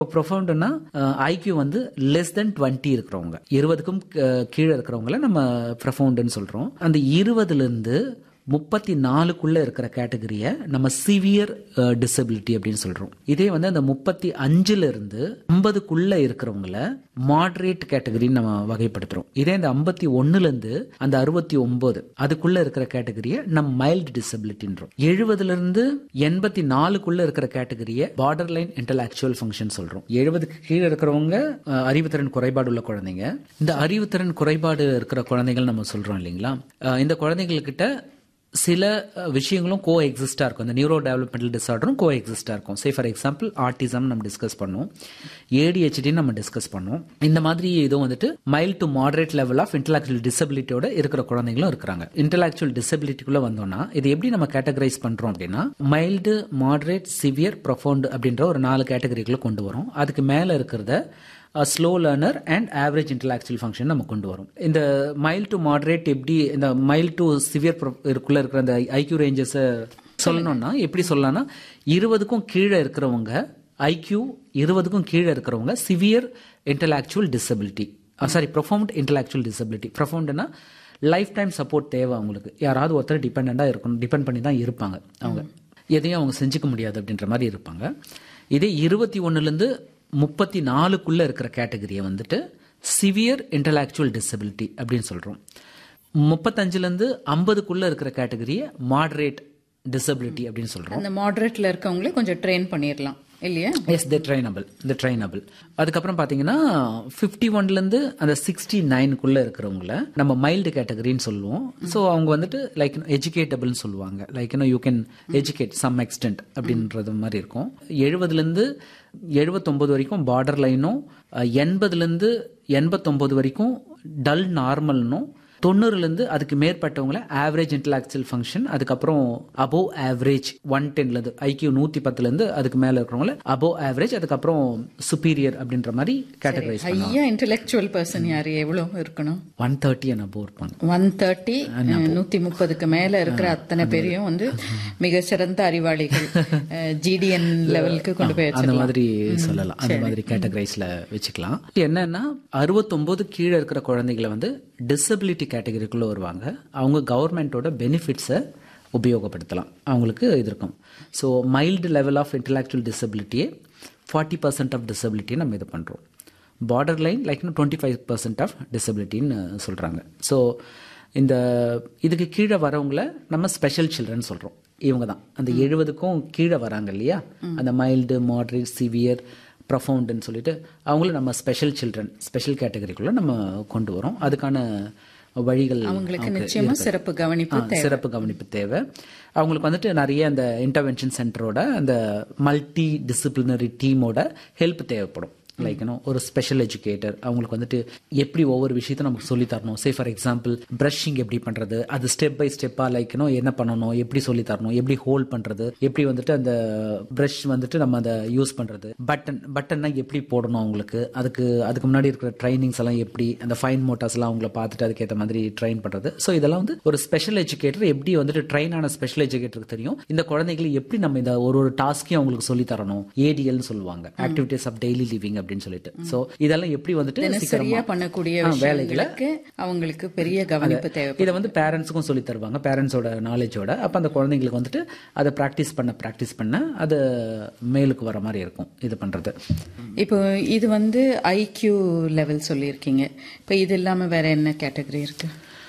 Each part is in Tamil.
ப்ரொஃபவுண்ட்னா ஐக்யூ வந்து லெஸ் தென் டுவெண்ட்டி இருக்கிறவங்க இருபதுக்கும் அஹ், கீழே இருக்கிறவங்கள நம்ம ப்ரொஃபவுண்டுன்னு சொல்றோம் அந்த இருபதுல இருந்து முப்பத்தி நாலுக்குள்ள இருக்கிற கேட்டகரியை நம்ம சிவியர் டிசபிலிட்டி அப்படின்னு சொல்றோம் இதே வந்து அந்த முப்பத்தி அஞ்சுல இருந்து ஐம்பதுக்குள்ள இருக்கிறவங்கள மாடரேட் கேட்டகரின்னு நம்ம வகைப்படுத்துறோம் இதே இந்த ஐம்பத்தி ஒண்ணுல இருந்து அந்த அறுபத்தி ஒன்பது அதுக்குள்ள இருக்கிற கேட்டகரியை நம்ம மைல்டு டிசபிலிட்டின்றோம் எழுபதுல இருந்து எண்பத்தி நாலுக்குள்ள இருக்கிற கேட்டகரியை பார்டர் லைன் இன்டலாக்சுவல் ஃபங்க்ஷன் சொல்றோம் எழுபதுக்கு கீழே இருக்கிறவங்க அஹ், அறிவுத்திறன் குறைபாடு உள்ள குழந்தைங்க இந்த அறிவுத்திறன் குறைபாடு இருக்கிற குழந்தைகள் நம்ம சொல்றோம் இல்லைங்களா அஹ், இந்த குழந்தைங்கக்கிட்ட சில அஹ், விஷயங்களும் கோ எக்ஸிஸ்டா இருக்கும் இந்த நியூரோ டெவலப்மெண்டல் டிசார்டரும் கோ எக்ஸிஸ்டா இருக்கும் சே ஃபார் எக்ஸாம்பிள் ஆர்டிசம் நம்ம டிஸ்கஸ் பண்ணோம் ஏடிஹெச்டி நம்ம டிஸ்கஸ் பண்ணோம் இந்த மாதிரி இதுவும் வந்துட்டு mild to moderate level of intellectual டிசபிலிட்டியோட இருக்கிற குழந்தைங்களும் இருக்கிறாங்க இன்டலாக்சுவல் டிசபிலிட்டிக்குள்ள வந்தோம்னா இது எப்படி நம்ம கேட்டகரைஸ் பண்றோம் அப்படின்னா மைல்டு மாடரேட் சிவியர் ப்ரொஃபவுண்ட் அப்படின்ற ஒரு நாலு கேட்டகரிக்குள்ள கொண்டு வரோம் அதுக்கு மேல இருக்கிறத slow learner and average intellectual function நம்ம கொண்டு வரும் இந்த மைல் டு மாடரேட் எப்படி இந்த மைல் டு சிவியர் இருக்குள்ள இருக்கிற அந்த ஐக்யூ ரேஞ்சஸை சொல்லணும்னா எப்படி சொல்லலாம்னா இருபதுக்கும் கீழே இருக்கிறவங்க ஐக்யூ இருபதுக்கும் கீழே இருக்கிறவங்க severe intellectual disability sorry profound intellectual disability ப்ரொஃபவுண்ட்னா லைஃப் டைம் சப்போர்ட் தேவை அவங்களுக்கு யாராவது ஒருத்தர் டிபெண்டாக இருக்கணும் டிபெண்ட் பண்ணி தான் இருப்பாங்க அவங்க எதையும் அவங்க செஞ்சுக்க முடியாது அப்படின்ற மாதிரி இருப்பாங்க இதே இருபத்தி ஒன்னுலேருந்து முப்பத்தி நாலுக்குள்ள இருக்கிற கேட்டகரியை வந்துட்டு சிவியர் இன்டலாக்சுவல் டிசபிலிட்டி அப்படின்னு சொல்றோம் முப்பத்தஞ்சுலேருந்து ஐம்பதுக்குள்ள இருக்கிற கேட்டகரியை மாடரேட் டிசபிலிட்டி அப்படின்னு சொல்றோம் அந்த மாடரேட்ல இருக்கவங்களே கொஞ்சம் ட்ரெயின் பண்ணிடலாம் இல்லையா எஸ் த ட்ரைனபிள் இந்த ட்ரைனபிள் அதுக்கப்புறம் பார்த்தீங்கன்னா ஃபிஃப்டி ஒன்லேருந்து அந்த சிக்ஸ்டி நைனுக்குள்ளே இருக்கிறவங்கள நம்ம மைல்டு கேட்டகரின்னு சொல்லுவோம் ஸோ அவங்க வந்துட்டு லைக் எஜுகேட்டபிள்னு சொல்லுவாங்க like you can educate some extent அப்படின்றது மாதிரி இருக்கும் எழுபதுலேருந்து எழுபத்தொம்பது வரைக்கும் பார்டர் லைனும் எண்பதுலேருந்து எண்பத்தொம்பது வரைக்கும் டல் நார்மல்னும் தொண்ணூறுலேருந்து அதுக்கு மேற்பட்டவங்கள ஆவரேஜ் இன்டலாக்சுவல் ஃபங்க்ஷன் அதுக்கப்புறம் அபோவ் ஆவரேஜ் ஒன் டென்லேருந்து ஐக்கியூ நூற்றி பத்துலேருந்து அதுக்கு மேலே இருக்கிறவங்கள அபோவ் ஆவரேஜ் அதுக்கப்புறம் சுப்பீரியர் அப்படின்ற மாதிரி கேட்டகரைஸ் ஹையா இன்டெலெக்சுவல் பர்சன் யாரு எவ்வளவு இருக்கணும் ஒன் தேர்ட்டி அண்ட் அபோவ் இருப்பாங்க ஒன் தேர்ட்டி நூத்தி முப்பதுக்கு மேல இருக்கிற அத்தனை பேரையும் வந்து மிகச்சிறந்த அறிவாளிகள் ஜிடிஎன் லெவலுக்கு கொண்டு போய் அந்த மாதிரி சொல்லலாம் அந்த மாதிரி கேட்டகரைஸ்ல வச்சுக்கலாம் என்னன்னா அறுபத்தொன்பது கீழே இருக்கிற குழந்தைகளை வந்து டிசபிலிட்டி கேட்டகரிக்குள்ள வருவாங்க அவங்க கவர்மெண்டோட பெனிஃபிட்ஸை உபயோகப்படுத்தலாம் அவங்களுக்கு இது இருக்கும் so mild level of intellectual டிசபிலிட்டியே ஃபார்ட்டி பர்சன்ட் ஆஃப் டிசபிலிட்டி நம்ம இது பண்ணுறோம் borderline like twenty five percent of டிசபிலிட்டின்னு சொல்கிறாங்க ஸோ இந்த இதுக்கு கீழே வரவங்கள நம்ம ஸ்பெஷல் சில்ட்ரன் சொல்கிறோம் இவங்க தான் அந்த எழுபதுக்கும் கீழே வராங்க இல்லையா அந்த மைல்டு மாடரேட் சிவியர் ப்ரொஃபவுண்டுன்னு சொல்லிட்டு அவங்கள நம்ம ஸ்பெஷல் சில்ட்ரன் ஸ்பெஷல் கேட்டகரிக்குள்ள நம்ம கொண்டு வரோம் அதுக்கான வழிகள் அவங்களுக்கு நமக்கு நிச்சயமா இருக்கு. சிறப்பு கவனிப்பு ஆ, சிறப்பு கவனிப்பு தேவை அவங்களுக்கு வந்துட்டு நிறைய அந்த இன்டர்வென்ஷன் சென்டரோட அந்த மல்டி டிசிப்ளினரி டீமோட ஹெல்ப் தேவைப்படும் லைக் ஒரு ஸ்பெஷல் எஜுகேட்டர் அவங்களுக்கு வந்துட்டு எப்படி ஒவ்வொரு விஷயத்தையும் நமக்கு சொல்லி தரணும் சே ஃபார் எக்ஸாம்பிள் ப்ரஷிங் எப்படி பண்றது அது ஸ்டெப் பை ஸ்டெப்பா லைக் என்ன பண்ணணும் எப்படி சொல்லி தரணும் எப்படி ஹோல்ட் பண்றது எப்படி வந்துட்டு அந்த ப்ரஷ் வந்துட்டு நம்ம அதை யூஸ் பண்றது பட்டன் பட்டன்னா எப்படி போடணும் அவங்களுக்கு அதுக்கு அதுக்கு முன்னாடி இருக்கிற ட்ரைனிங்ஸ் எல்லாம் எப்படி அந்த ஃபைன் மோட்டார்ஸ் எல்லாம் அவங்கள பார்த்துட்டு அதுக்கேற்ற மாதிரி ட்ரெயின் பண்றது ஸோ இதெல்லாம் வந்து ஒரு ஸ்பெஷல் எஜுகேட்டர் எப்படி வந்துட்டு ட்ரெயின் ஆன ஸ்பெஷல் எஜுகேட்டருக்கு தெரியும் இந்த குழந்தைகளை எப்படி நம்ம இந்த ஒரு ஒரு டாஸ்கையும் அவங்களுக்கு சொல்லி தரணும் ஏடிஎல்னு சொல்லுவாங்க ஆக்டிவிட்டிஸ் ஆஃப் டெய்லி லிவிங் அப்படின்னு சொல்லிட்டு ஸோ இதெல்லாம் எப்படி வந்துட்டு சரியா சீக்கிரமா பண்ணக்கூடிய ஆ, வேலைகளை விஷயங்களுக்கு அவங்களுக்கு பெரிய கவனிப்பு தேவை இதை வந்து பேரண்ட்ஸுக்கும் சொல்லி தருவாங்க பேரண்ட்ஸோட நாலேஜோட அப்போ அந்த குழந்தைங்களுக்கு வந்துட்டு அதை ப்ராக்டிஸ் பண்ண ப்ராக்டிஸ் பண்ண அது மேலுக்கு வர மாதிரி இருக்கும் இது பண்றது இப்போ இது வந்து ஐக்யூ லெவல் சொல்லியிருக்கீங்க இப்போ இது இல்லாம வேற என்ன கேட்டகரி இருக்கு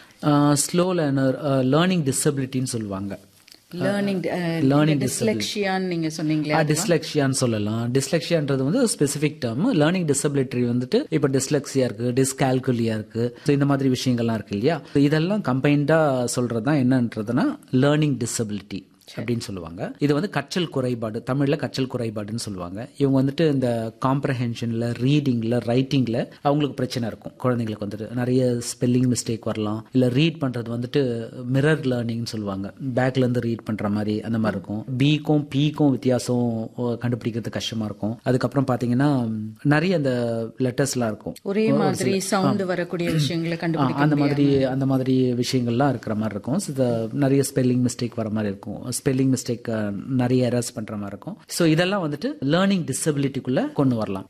ஸ்லோ லேர்னர் லேர்னிங் டிசபிலிட்டின்னு சொல்லுவாங்க லேர்னிங் learning டிஸ்லெக்ஷியான்னு நீங்க சொன்னீங்களே டிஸ்லெக்ஷியான்னு சொல்லலாம் டிஸ்லெக்ஷியான்றது வந்து ஸ்பெசிஃபிக் டேர்ம் லேர்னிங் டிசபிலிட்டி வந்துட்டு இப்போ டிஸ்லெக்ஸியா இருக்கு டிஸ்கால்குலியா இருக்கு So இந்த மாதிரி விஷயங்கள்லாம் இருக்கு இல்லையா So இதெல்லாம் கம்பைண்டா சொல்றது தான் என்னன்றதுன்னா லேர்னிங் டிசபிலிட்டி அப்படின்னு சொல்லுவாங்க இது வந்து கற்றல் குறைபாடு தமிழ்ல கற்றல் குறைபாடுன்னு சொல்லுவாங்க இவங்க வந்துட்டு இந்த காம்ப்ரஹென்ஷன்ல ரீடிங்ல ரைட்டிங்ல அவங்களுக்கு பிரச்சனை இருக்கும் குழந்தைங்களுக்கு வந்துட்டு நிறைய ஸ்பெல்லிங் மிஸ்டேக் வரலாம் இல்ல ரீட் பண்றது வந்துட்டு மிரர் லேர்னிங்னு சொல்லுவாங்க பேக்ல இருந்து ரீட் பண்ற மாதிரி அந்த மாதிரி இருக்கும் பிக்கும் பிக்கும் வித்தியாசம் ஓ, கண்டுபிடிக்கிறது கஷ்டமா இருக்கும் அதுக்கப்புறம் பாத்தீங்கன்னா நிறைய அந்த லெட்டர்ஸ்லாம் இருக்கும் ஒரே மாதிரி சவுண்ட் வரக்கூடிய விஷயங்களை ஆ, கண்டுபிடிக்க அந்த மாதிரி அந்த மாதிரி விஷயங்கள்லாம் இருக்கிற மாதிரி இருக்கும் So, the நிறைய ஸ்பெல்லிங் மிஸ்டேக் வர மாதிரி இருக்கும் ஸ்பெல்லிங் மிஸ்டேக் நிறைய எரர்ஸ் பண்ற மாதிரி இருக்கும் ஸோ இதெல்லாம் வந்துட்டு லேர்னிங் டிசபிலிட்டிக்குள்ள கொண்டு வரலாம்